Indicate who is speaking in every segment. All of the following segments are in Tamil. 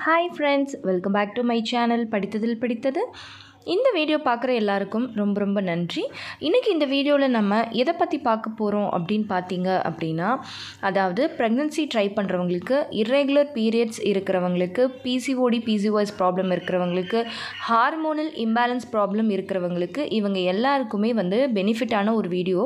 Speaker 1: hi friends welcome back to my channel படித்ததில் பிடித்தது இந்த வீடியோ பார்க்குற எல்லாருக்கும் ரொம்ப ரொம்ப நன்றி இன்றைக்கி இந்த வீடியோவில் நம்ம எதை பற்றி பார்க்க போகிறோம் அப்படின்னு பார்த்தீங்க அப்படின்னா அதாவது ப்ரெக்னன்சி ட்ரை பண்ணுறவங்களுக்கு இர்ரெகுலர் பீரியட்ஸ் இருக்கிறவங்களுக்கு பிசிஓடி பிசிஓஎஸ் ப்ராப்ளம் இருக்கிறவங்களுக்கு ஹார்மோனல் இம்பேலன்ஸ் ப்ராப்ளம் இருக்கிறவங்களுக்கு இவங்க எல்லாருக்குமே வந்து பெனிஃபிட்டான ஒரு வீடியோ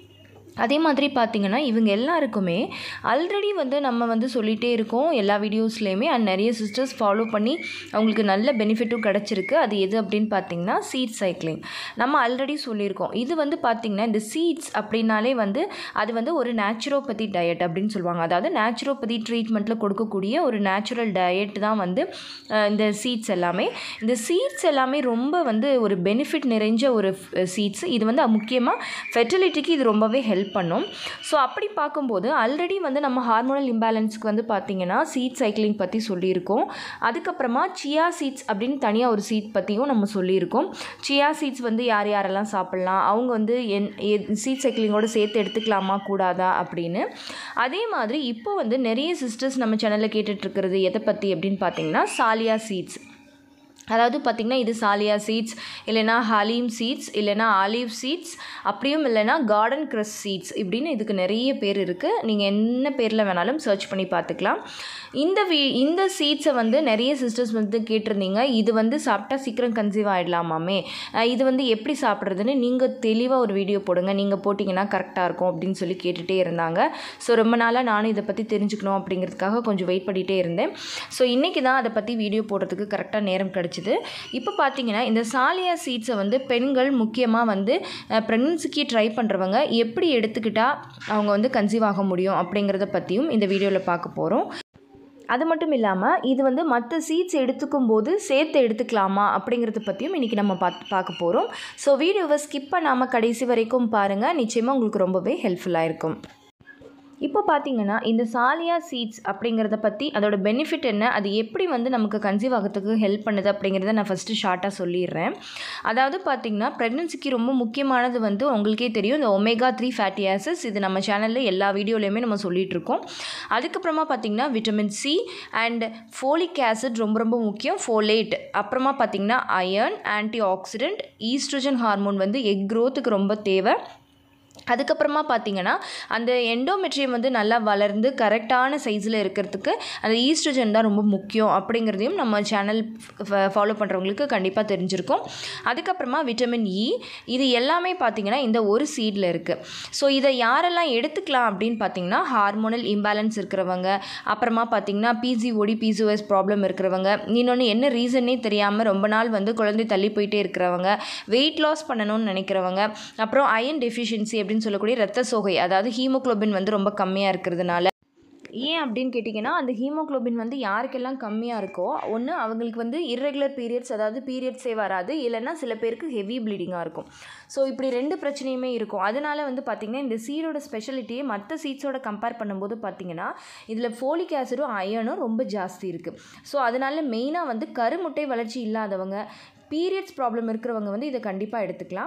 Speaker 1: அதே மாதிரி பார்த்திங்கன்னா இவங்க எல்லாருக்குமே ஆல்ரெடி வந்து நம்ம வந்து சொல்லிகிட்டே இருக்கோம் எல்லா வீடியோஸ்லேயுமே அண்ட் நிறைய சிஸ்டர்ஸ் ஃபாலோ பண்ணி அவங்களுக்கு நல்ல பெனிஃபிட்டும் கிடச்சிருக்கு அது எது அப்படின்னு பார்த்தீங்கன்னா சீட் சைக்கிளிங் நம்ம ஆல்ரெடி சொல்லியிருக்கோம் இது வந்து பார்த்திங்கன்னா இந்த சீட்ஸ் அப்படின்னாலே வந்து அது வந்து ஒரு நேச்சுரோபதி டயட் அப்படின்னு சொல்லுவாங்க அதாவது நேச்சுரோபதி ட்ரீட்மெண்ட்டில் கொடுக்கக்கூடிய ஒரு நேச்சுரல் டயட் தான் வந்து அஹ், இந்த சீட்ஸ் எல்லாமே இந்த சீட்ஸ் எல்லாமே ரொம்ப வந்து ஒரு பெனிஃபிட் நிறைஞ்ச ஒரு சீட்ஸ் இது வந்து முக்கியமாக ஃபெர்டிலிட்டிக்கு இது ரொம்பவே ஹெல்ப் பண்ணும் ஸோ அப்படி பார்க்கும்போது ஆல்ரெடி வந்து நம்ம ஹார்மோனல் இம்பேலன்ஸ்க்கு வந்து பார்த்திங்கன்னா சீட் சைக்கிளிங் பற்றி சொல்லியிருக்கோம் அதுக்கப்புறமா சியா சீட்ஸ் அப்படின்னு தனியாக ஒரு சீட் பற்றியும் நம்ம சொல்லியிருக்கோம் சியா சீட்ஸ் வந்து யார் யாரெல்லாம் சாப்பிட்லாம் அவங்க வந்து என் சீட் சைக்கிளிங்கோட சேர்த்து எடுத்துக்கலாமா கூடாதா அப்படின்னு அதே மாதிரி இப்போ வந்து நிறைய சிஸ்டர்ஸ் நம்ம சேனலில் கேட்டுட்ருக்கிறது எதை பற்றி அப்படின்னு பார்த்தீங்கன்னா சாலியா சீட்ஸ் அதாவது பார்த்திங்கன்னா இது சாலியா சீட்ஸ் இல்லைனா ஹலீம் சீட்ஸ் இல்லைனா ஆலிவ் சீட்ஸ் அப்படியும் இல்லைனா கார்டன் க்ரஸ் சீட்ஸ் இப்படின்னு இதுக்கு நிறைய பேர் இருக்குது நீங்கள் என்ன பேரில் வேணாலும் சர்ச் பண்ணி பார்த்துக்கலாம் இந்த வீ இந்த சீட்ஸை வந்து நிறைய சிஸ்டர்ஸ் வந்து கேட்டிருந்தீங்க இது வந்து சாப்பிட்டா சீக்கிரம் கன்சீவ் ஆகிடலாமாமே அஹ் இது வந்து எப்படி சாப்பிட்றதுன்னு நீங்கள் தெளிவாக ஒரு வீடியோ போடுங்க நீங்கள் போட்டிங்கன்னா கரெக்டாக இருக்கும் அப்படின்னு சொல்லி கேட்டுகிட்டே இருந்தாங்க ஸோ ரொம்ப நாளாக நானும் இதை பற்றி தெரிஞ்சுக்கணும் அப்படிங்கிறதுக்காக கொஞ்சம் வெயிட் பண்ணிகிட்டே இருந்தேன் ஸோ இன்றைக்கி தான் அதை பற்றி வீடியோ போடுறதுக்கு கரெக்டாக நேரம் கிடச்சிது இப்போ பார்த்தீங்கன்னா இந்த சாலியா சீட்ஸை வந்து பெண்கள் முக்கியமாக வந்து ப்ரெக்னன்சிக்கு ட்ரை பண்ணுறவங்க எப்படி எடுத்துக்கிட்டால் அவங்க வந்து கன்சீவ் ஆக முடியும் அப்படிங்கிறத பற்றியும் இந்த வீடியோவில் பார்க்க போகிறோம் அது மட்டும் இல்லாமல் இது வந்து மற்ற சீட்ஸ் எடுத்துக்கும் போது சேர்த்து எடுத்துக்கலாமா அப்படிங்கிறத பற்றியும் இன்றைக்கி நம்ம பார்த்து பார்க்க போகிறோம் ஸோ வீடியோவை ஸ்கிப் பண்ணாமல் கடைசி வரைக்கும் பாருங்கள் நிச்சயமாக உங்களுக்கு ரொம்பவே ஹெல்ப்ஃபுல்லாக இருக்கும் இப்போ பார்த்தீங்கன்னா இந்த சாலியா சீட்ஸ் அப்படிங்கிறத பற்றி அதோட பெனிஃபிட் என்ன அது எப்படி வந்து நமக்கு கன்சீவ் ஆகிறதுக்கு ஹெல்ப் பண்ணுது அப்படிங்கிறத நான் ஃபஸ்ட்டு ஷார்ட்டாக சொல்லிடுறேன் அதாவது பார்த்தீங்கன்னா ப்ரெக்னன்சிக்கு ரொம்ப முக்கியமானது வந்து உங்களுக்கே தெரியும் இந்த ஒமேகா த்ரீ ஃபேட்டி ஆசிட்ஸ் இது நம்ம சேனலில் எல்லா வீடியோலையுமே நம்ம சொல்லிட்டு இருக்கோம் அதுக்கப்புறமா பார்த்தீங்கன்னா vitamin C and folic acid ரொம்ப ரொம்ப முக்கியம் ஃபோலேட் அப்புறமா பார்த்தீங்கன்னா iron antioxidant oestrogen hormone வந்து எக் க்ரோத்துக்கு ரொம்ப தேவை அதுக்கப்புறமா பார்த்தீங்கன்னா அந்த எண்டோமெட்ரியம் வந்து நல்லா வளர்ந்து கரெக்டான சைஸில் இருக்கிறதுக்கு அந்த ஈஸ்ட்ரஜன் தான் ரொம்ப முக்கியம் அப்படிங்கிறதையும் நம்ம சேனல் ஃபாலோ பண்ணுறவங்களுக்கு கண்டிப்பாக தெரிஞ்சிருக்கும் அதுக்கப்புறமா விட்டமின் இ இது எல்லாமே பார்த்தீங்கன்னா இந்த ஒரு சீடில் இருக்குது ஸோ இதை யாரெல்லாம் எடுத்துக்கலாம் அப்படின்னு பார்த்தீங்கன்னா ஹார்மோனல் இம்பேலன்ஸ் இருக்கிறவங்க அப்புறமா பார்த்தீங்கன்னா பிசிஓடி பிசிஓஎஸ் ப்ராப்ளம் இருக்கிறவங்க இன்னொன்று என்ன ரீசன்னே தெரியாமல் ரொம்ப நாள் வந்து குழந்தை தள்ளி போயிட்டே இருக்கிறவங்க வெயிட் லாஸ் பண்ணணும்னு நினைக்கிறவங்க அப்புறம் அயன் டெஃபிஷியன்சி அப்படின்னு சொல்லக்கூடிய ரத்த சோகை அதாவது ஹீமோகுளோபின் வந்து ரொம்ப கம்மியாக இருக்கிறதுனால ஏன் அப்படின்னு கேட்டிங்கன்னா அந்த ஹீமோகுளோபின் வந்து யாருக்கெல்லாம் கம்மியாக இருக்கோ ஒன்று அவங்களுக்கு வந்து இர்ரெகுலர் பீரியட்ஸ் அதாவது பீரியட்ஸே வராது இல்லைன்னா சில பேருக்கு ஹெவி ப்ளீடிங்காக இருக்கும் ஸோ இப்படி ரெண்டு பிரச்சனையுமே இருக்கும் அதனால வந்து பார்த்திங்கன்னா இந்த சீடோட ஸ்பெஷாலிட்டியை மற்ற சீட்ஸோட கம்பேர் பண்ணும்போது பார்த்திங்கன்னா இதில் ஃபோலிக் ஆசிடும் அயனும் ரொம்ப ஜாஸ்தி இருக்குது ஸோ அதனால மெயினாக வந்து கருமுட்டை வளர்ச்சி இல்லாதவங்க பீரியட்ஸ் ப்ராப்ளம் இருக்கிறவங்க வந்து இதை கண்டிப்பாக எடுத்துக்கலாம்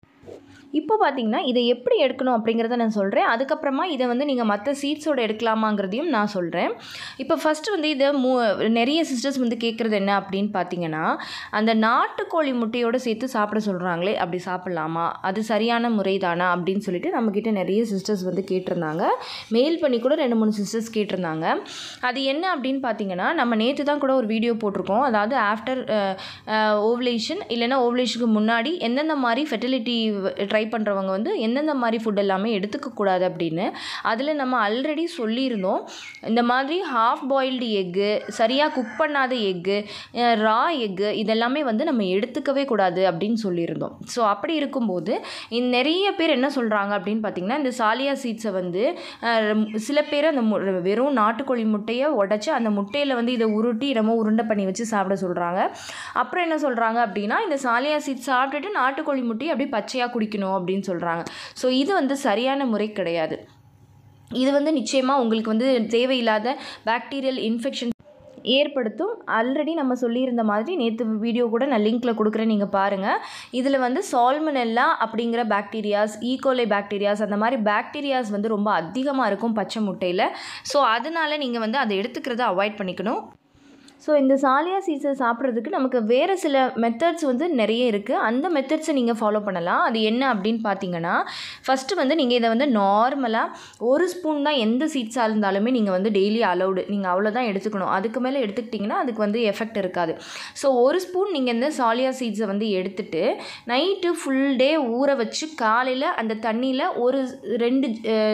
Speaker 1: இப்போ பார்த்தீங்கன்னா இதை எப்படி எடுக்கணும் அப்படிங்கிறத நான் சொல்கிறேன் அதுக்கப்புறமா இதை வந்து நீங்கள் மற்ற சீட்ஸோட எடுக்கலாமாங்கிறதையும் நான் சொல்கிறேன் இப்போ ஃபஸ்ட்டு வந்து இதை மூ நிறைய சிஸ்டர்ஸ் வந்து கேட்குறது என்ன அப்படின்னு பார்த்தீங்கன்னா அந்த நாட்டுக்கோழி முட்டையோடு சேர்த்து சாப்பிட சொல்கிறாங்களே அப்படி சாப்பிட்லாமா அது சரியான முறை தானா அப்படின்னு சொல்லிட்டு நம்மக்கிட்ட நிறைய சிஸ்டர்ஸ் வந்து கேட்டிருந்தாங்க மெயில் பண்ணி கூட ரெண்டு மூணு சிஸ்டர்ஸ் கேட்டிருந்தாங்க அது என்ன அப்படின்னு பார்த்தீங்கன்னா நம்ம நேற்று தான் கூட ஒரு வீடியோ போட்டிருக்கோம் அதாவது ஆஃப்டர் ஓவலேஷன் இல்லைன்னா ஓவலேஷனுக்கு முன்னாடி எந்தெந்த மாதிரி ஃபெர்டிலிட்டி ட்ரை பண்ணுறவங்க வந்து எந்தெந்த மாதிரி ஃபுட் எல்லாமே எடுத்துக்கக்கூடாது அப்படின்னு அதில் நம்ம ஆல்ரெடி சொல்லியிருந்தோம் இந்த மாதிரி ஹாஃப் பாயில்டு எக்கு சரியாக குக் பண்ணாத எக்கு ரா எக்கு இதெல்லாமே வந்து நம்ம எடுத்துக்கவே கூடாது அப்படின்னு சொல்லியிருந்தோம் ஸோ அப்படி இருக்கும்போது இந்த நிறைய பேர் என்ன சொல்கிறாங்க அப்படின்னு பார்த்தீங்கன்னா இந்த சாலியா சீட்ஸை வந்து அஹ், சில பேர் அந்த மு- வெறும் நாட்டுக்கோழி முட்டையை உடச்சி அந்த முட்டையில் வந்து இதை உருட்டி நம்ம உருண்டை பண்ணி வச்சு சாப்பிட சொல்கிறாங்க அப்புறம் என்ன சொல்கிறாங்க அப்படின்னா இந்த சாலியா சீட்ஸ் சாப்பிட்டுட்டு நாட்டுக்கோழி முட்டையை அப்படியே பச்சையாக குடிக்கணும் அப்படின்னு சொல்கிறாங்க ஸோ இது வந்து சரியான முறை கிடையாது இது வந்து நிச்சயமாக உங்களுக்கு வந்து தேவையில்லாத பாக்டீரியல் இன்ஃபெக்ஷன் ஏற்படுத்தும் ஆல்ரெடி நம்ம சொல்லியிருந்த மாதிரி நேற்று வீடியோ கூட நான் லிங்க்கில் கொடுக்குறேன் நீங்கள் பாருங்கள் இதில் வந்து சால்மனெல்லா அப்படிங்கிற பாக்டீரியாஸ் ஈகோலை பாக்டீரியாஸ் அந்த மாதிரி பாக்டீரியாஸ் வந்து ரொம்ப அதிகமாக இருக்கும் பச்சை முட்டையில் ஸோ அதனால் நீங்கள் வந்து அதை எடுத்துக்கிறத அவாய்ட் பண்ணிக்கணும் ஸோ இந்த சாலியா சீட்ஸை சாப்பிட்றதுக்கு நமக்கு வேறு சில மெத்தட்ஸ் வந்து நிறைய இருக்குது அந்த மெத்தட்ஸை நீங்கள் ஃபாலோ பண்ணலாம் அது என்ன அப்படின்னு பார்த்தீங்கன்னா ஃபஸ்ட்டு வந்து நீங்கள் இதை வந்து நார்மலாக ஒரு ஸ்பூன் தான் எந்த சீட்ஸாக இருந்தாலுமே நீங்கள் வந்து டெய்லி அலௌடு நீங்கள் அவ்வளோதான் எடுத்துக்கணும் அதுக்கு மேலே எடுத்துக்கிட்டிங்கன்னா அதுக்கு வந்து எஃபெக்ட் இருக்காது ஸோ ஒரு ஸ்பூன் நீங்கள் இந்த சாலியா சீட்ஸை வந்து எடுத்துட்டு நைட்டு ஃபுல் டே ஊற வச்சு காலையில் அந்த தண்ணியில் ஒரு ரெண்டு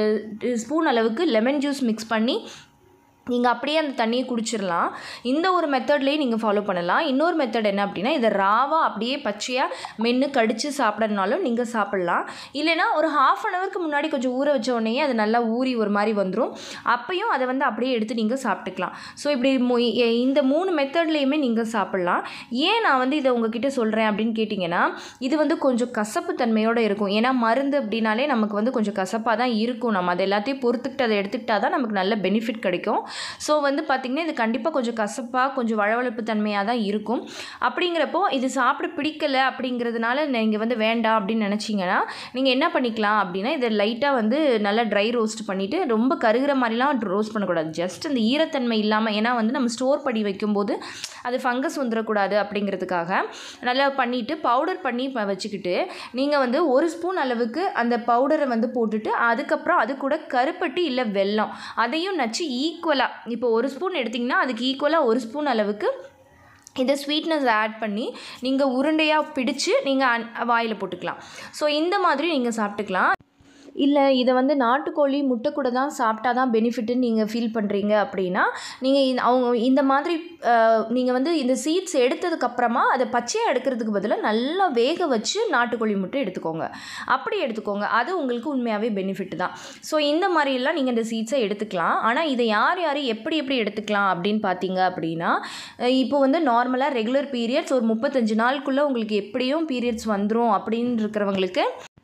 Speaker 1: ஸ்பூன் அளவுக்கு லெமன் ஜூஸ் மிக்ஸ் பண்ணி நீங்கள் அப்படியே அந்த தண்ணியை குடிச்சிடலாம் இந்த ஒரு மெத்தட்லேயே நீங்கள் ஃபாலோ பண்ணலாம் இன்னொரு மெத்தட் என்ன அப்படின்னா இதை ராவாக அப்படியே பச்சையாக மென்று கடித்து சாப்பிட்றதுனாலும் நீங்கள் சாப்பிட்லாம் இல்லைனா ஒரு ஹாஃப் அன் ஹவருக்கு முன்னாடி கொஞ்சம் ஊற வச்ச உடனே அது நல்லா ஊறி ஒரு மாதிரி வந்துடும் அப்பையும் அதை வந்து அப்படியே எடுத்து நீங்கள் சாப்பிட்டுக்கலாம் ஸோ இப்படி மு- எ- இந்த மூணு மெத்தட்லேயுமே நீங்கள் சாப்பிட்லாம் ஏன் நான் வந்து இதை உங்ககிட்ட சொல்கிறேன் அப்படின்னு கேட்டிங்கன்னா இது வந்து கொஞ்சம் கசப்பு தன்மையோடு இருக்கும் ஏன்னா மருந்து அப்படின்னாலே நமக்கு வந்து கொஞ்சம் கசப்பாக தான் இருக்கும் நம்ம அதை எல்லாத்தையும் பொறுத்துக்கிட்டு அதை எடுத்துக்கிட்டா தான் நமக்கு நல்ல பெனிஃபிட் கிடைக்கும் ஸோ வந்து பார்த்திங்கன்னா இது கண்டிப்பாக கொஞ்சம் கசப்பாக கொஞ்சம் வளவளப்பு தன்மையாக தான் இருக்கும் அப்படிங்கிறப்போ இது சாப்பிட பிடிக்கல அப்படிங்கிறதுனால நீங்கள் வந்து வேண்டாம் அப்படின்னு நினச்சிங்கன்னா நீங்கள் என்ன பண்ணிக்கலாம் அப்படின்னா இதை லைட்டாக வந்து நல்லா ட்ரை ரோஸ்ட் பண்ணிவிட்டு ரொம்ப கருகிற மாதிரிலாம் ரோஸ்ட் பண்ணக்கூடாது ஜஸ்ட் அந்த ஈரத்தன்மை இல்லாமல் ஏன்னா வந்து நம்ம ஸ்டோர் பண்ணி வைக்கும்போது அது ஃபங்கஸ் வந்துடக்கூடாது அப்படிங்கிறதுக்காக நல்லா பண்ணிவிட்டு பவுடர் பண்ணி ப- வச்சுக்கிட்டு நீங்கள் வந்து ஒரு ஸ்பூன் அளவுக்கு அந்த பவுடரை வந்து போட்டுட்டு அதுக்கப்புறம் அது கூட கருப்பட்டி இல்லை வெல்லம் அதையும் நச்சு ஈக்குவலாக இப்போ ஒரு ஸ்பூன் எடுத்திங்கன்னா அதுக்கு ஈக்குவலாக ஒரு ஸ்பூன் அளவுக்கு இதை ஸ்வீட்னஸ் ஆட் பண்ணி நீங்கள் உருண்டையாக பிடிச்சு நீங்கள் வாயில் போட்டுக்கலாம் ஸோ இந்த மாதிரி நீங்கள் சாப்பிட்டுக்கலாம் இல்லை இதை வந்து நாட்டுக்கோழி முட்டை கூட தான் சாப்பிட்டா தான் பெனிஃபிட்டுன்னு நீங்கள் ஃபீல் பண்ணுறீங்க அப்படின்னா நீங்கள் இந்த- அவங்க இந்த மாதிரி நீங்கள் வந்து இந்த சீட்ஸ் எடுத்ததுக்கப்புறமா அதை பச்சையாக எடுக்கிறதுக்கு பதிலாக நல்லா வேக வச்சு நாட்டுக்கோழி முட்டை எடுத்துக்கோங்க அப்படி எடுத்துக்கோங்க அது உங்களுக்கு உண்மையாகவே பெனிஃபிட் தான் ஸோ இந்த மாதிரியெல்லாம் நீங்கள் இந்த சீட்ஸை எடுத்துக்கலாம் ஆனால் இதை யார் யார் எப்படி எப்படி எடுத்துக்கலாம் அப்படின்னு பார்த்தீங்க அப்படின்னா அஹ் இப்போ வந்து நார்மலாக ரெகுலர் பீரியட்ஸ் ஒரு முப்பத்தஞ்சு நாளுக்குள்ளே உங்களுக்கு எப்படியும் பீரியட்ஸ் வந்துடும் அப்படின்னு இருக்கிறவங்களுக்கு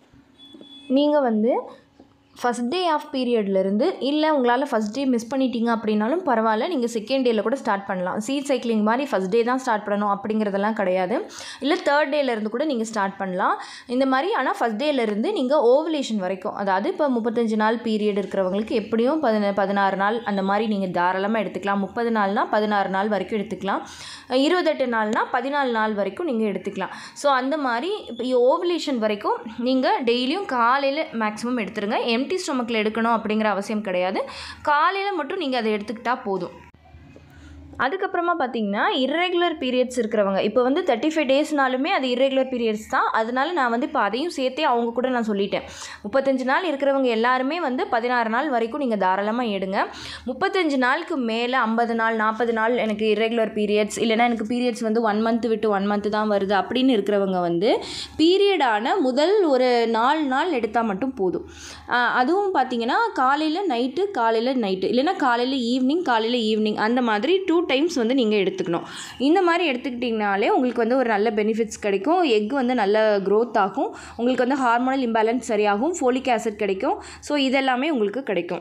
Speaker 1: நீங்கள் வந்து ஃபஸ்ட் டே ஆஃப் பீரியட்லேருந்து இல்லை உங்களால் ஃபஸ்ட் டே மிஸ் பண்ணிட்டீங்க அப்படின்னாலும் பரவாயில்ல நீங்கள் செகண்ட் டேயில் கூட ஸ்டார்ட் பண்ணலாம் சீட் சைக்கிளிங் மாதிரி ஃபஸ்ட் டே தான் ஸ்டார்ட் பண்ணணும் அப்படிங்கிறதெல்லாம் கிடையாது இல்லை தேர்ட் டேலேருந்து கூட நீங்கள் ஸ்டார்ட் பண்ணலாம் இந்த மாதிரி ஆனால் ஃபஸ்ட் டேலேருந்து நீங்கள் ஓவலேஷன் வரைக்கும் அதாவது இப்போ முப்பத்தஞ்சு நாள் பீரியட் இருக்கிறவங்களுக்கு எப்படியும் பதின பதினாறு நாள் அந்த மாதிரி நீங்கள் தாராளமாக எடுத்துக்கலாம் முப்பது நாள்னால் பதினாறு நாள் வரைக்கும் எடுத்துக்கலாம் அஹ் இருபத்தெட்டு நாள்னால் பதினாலு நாள் வரைக்கும் நீங்கள் எடுத்துக்கலாம் ஸோ அந்த மாதிரி இப்போ ஓவலேஷன் வரைக்கும் நீங்கள் டெய்லியும் காலையில் மேக்ஸிமம் எடுத்துருங்க எம்டி ஸ்டொமக்கில் எடுக்கணும் அப்படிங்கிற அவசியம் கிடையாது காலையில் மட்டும் நீங்கள் அதை எடுத்துக்கிட்டால் போதும் அதுக்கப்புறமா பார்த்தீங்கன்னா irregular பீரியட்ஸ் இருக்கிறவங்க இப்போ வந்து தேர்ட்டி ஃபைவ் டேஸ்னாலுமே அது irregular பீரியட்ஸ் தான் அதனால நான் வந்து இப்போ அதையும் சேர்த்தே அவங்க கூட நான் சொல்லிட்டேன் முப்பத்தஞ்சு நாள் இருக்கிறவங்க எல்லாருமே வந்து பதினாறு நாள் வரைக்கும் நீங்கள் தாராளமாக எடுங்க முப்பத்தஞ்சு நாளுக்கு மேலே ஐம்பது நாள் நாற்பது நாள் எனக்கு irregular பீரியட்ஸ் இல்லைன்னா எனக்கு பீரியட்ஸ் வந்து ஒன் மந்த் விட்டு ஒன் மந்த் தான் வருது அப்படின்னு இருக்கிறவங்க வந்து பீரியடான முதல் ஒரு நாலு நாள் எடுத்தால் மட்டும் போதும் ஆஹ் அதுவும் பார்த்தீங்கன்னா காலையில் நைட்டு காலையில் நைட்டு இல்லைன்னா காலையில் ஈவினிங் காலையில் ஈவினிங் அந்த மாதிரி டூ டைம்ஸ் வந்து நீங்கள் எடுத்துக்கணும் இந்த மாதிரி எடுத்துக்கிட்டிங்கனாலே உங்களுக்கு வந்து ஒரு நல்ல பெனிஃபிட்ஸ் கிடைக்கும் எக் வந்து நல்ல க்ரோத் ஆகும் உங்களுக்கு வந்து ஹார்மோனல் இம்பேலன்ஸ் சரியாகும் ஃபோலிக் ஆசிட் கிடைக்கும் ஸோ இதெல்லாமே உங்களுக்கு கிடைக்கும்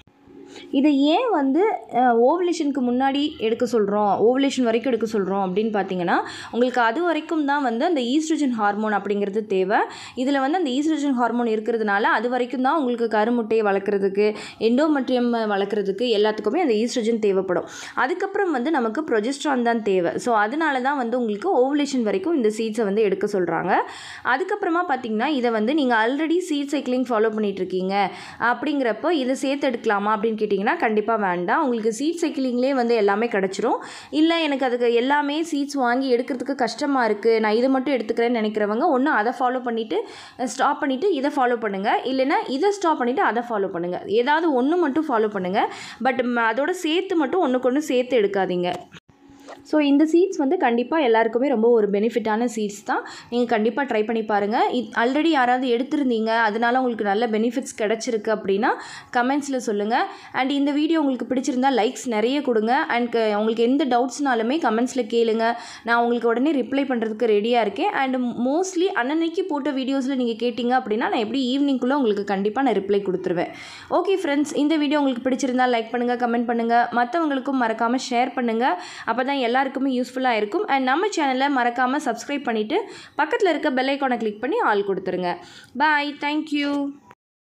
Speaker 1: இதை ஏன் வந்து ஓவலேஷனுக்கு முன்னாடி எடுக்க சொல்கிறோம் ஓவலேஷன் வரைக்கும் எடுக்க சொல்கிறோம் அப்படின்னு பார்த்தீங்கன்னா உங்களுக்கு அது வரைக்கும் தான் வந்து அந்த ஈஸ்ட்ரஜன் ஹார்மோன் அப்படிங்கிறது தேவை இதில் வந்து அந்த ஈஸ்ட்ரஜன் ஹார்மோன் இருக்கிறதுனால அது வரைக்கும் தான் உங்களுக்கு கருமுட்டையை வளர்க்குறதுக்கு எண்டோமெட்ரியம் வளர்க்குறதுக்கு எல்லாத்துக்குமே அந்த ஈஸ்ட்ரஜன் தேவைப்படும் அதுக்கப்புறம் வந்து நமக்கு ப்ரொஜெஸ்ட்ரான் தான் தேவை ஸோ அதனால தான் வந்து உங்களுக்கு ஓவலேஷன் வரைக்கும் இந்த சீட்ஸை வந்து எடுக்க சொல்கிறாங்க அதுக்கப்புறமா பார்த்தீங்கன்னா இதை வந்து நீங்கள் ஆல்ரெடி சீட் சைக்கிளிங் ஃபாலோ பண்ணிட்டு இருக்கீங்க அப்படிங்கிறப்போ இதை சேர்த்து எடுக்கலாமா அப்படின்னு கேட்டிங்கன்னா கண்டிப்பாக வேண்டாம் உங்களுக்கு சீட் சைக்கிளிங்லேயே வந்து எல்லாமே கிடச்சிரும் இல்லை எனக்கு அதுக்கு எல்லாமே சீட்ஸ் வாங்கி எடுக்கிறதுக்கு கஷ்டமாக இருக்குது நான் இதை மட்டும் எடுத்துக்கிறேன்னு நினைக்கிறவங்க ஒன்று அதை ஃபாலோ பண்ணிவிட்டு ஸ்டாப் பண்ணிவிட்டு இதை ஃபாலோ பண்ணுங்கள் இல்லைன்னா இதை ஸ்டாப் பண்ணிவிட்டு அதை ஃபாலோ பண்ணுங்கள் ஏதாவது ஒன்று மட்டும் ஃபாலோ பண்ணுங்கள் பட் அதோட சேர்த்து மட்டும் ஒன்றுக்கு ஒன்று சேர்த்து எடுக்காதீங்க ஸோ இந்த சீட்ஸ் வந்து கண்டிப்பாக எல்லாருக்குமே ரொம்ப ஒரு பெனிஃபிட்டான சீட்ஸ் தான் நீங்கள் கண்டிப்பாக ட்ரை பண்ணி பாருங்கள் இது ஆல்ரெடி யாராவது எடுத்திருந்தீங்க அதனால உங்களுக்கு நல்ல பெனிஃபிட்ஸ் கிடச்சிருக்கு அப்படின்னா கமெண்ட்ஸில் சொல்லுங்கள் அண்ட் இந்த வீடியோ உங்களுக்கு பிடிச்சிருந்தா லைக்ஸ் நிறைய கொடுங்க அண்ட் உங்களுக்கு எந்த டவுட்ஸ்னாலுமே கமெண்ட்ஸில் கேளுங்க நான் உங்களுக்கு உடனே ரிப்ளை பண்ணுறதுக்கு ரெடியாக இருக்கேன் அண்ட் மோஸ்ட்லி அன்னன்னைக்கு போட்ட வீடியோஸில் நீங்கள் கேட்டிங்க அப்படின்னா நான் எப்படி ஈவினிங்குள்ளே உங்களுக்கு கண்டிப்பாக நான் ரிப்ளை கொடுத்துருவேன் ஓகே ஃப்ரெண்ட்ஸ் இந்த வீடியோ உங்களுக்கு பிடிச்சிருந்தா லைக் பண்ணுங்கள் கமெண்ட் பண்ணுங்கள் மற்றவங்களுக்கும் மறக்காமல் ஷேர் பண்ணுங்கள் அப்போ தான் எல்லாருக்குமே யூஸ்ஃபுல்லாக இருக்கும் அண்ட் நம்ம சேனலை மறக்காமல் சப்ஸ்கிரைப் பண்ணிவிட்டு பக்கத்தில் இருக்க பெல் ஐக்கானை கிளிக் பண்ணி ஆல் கொடுத்துருங்க பாய் தேங்க்யூ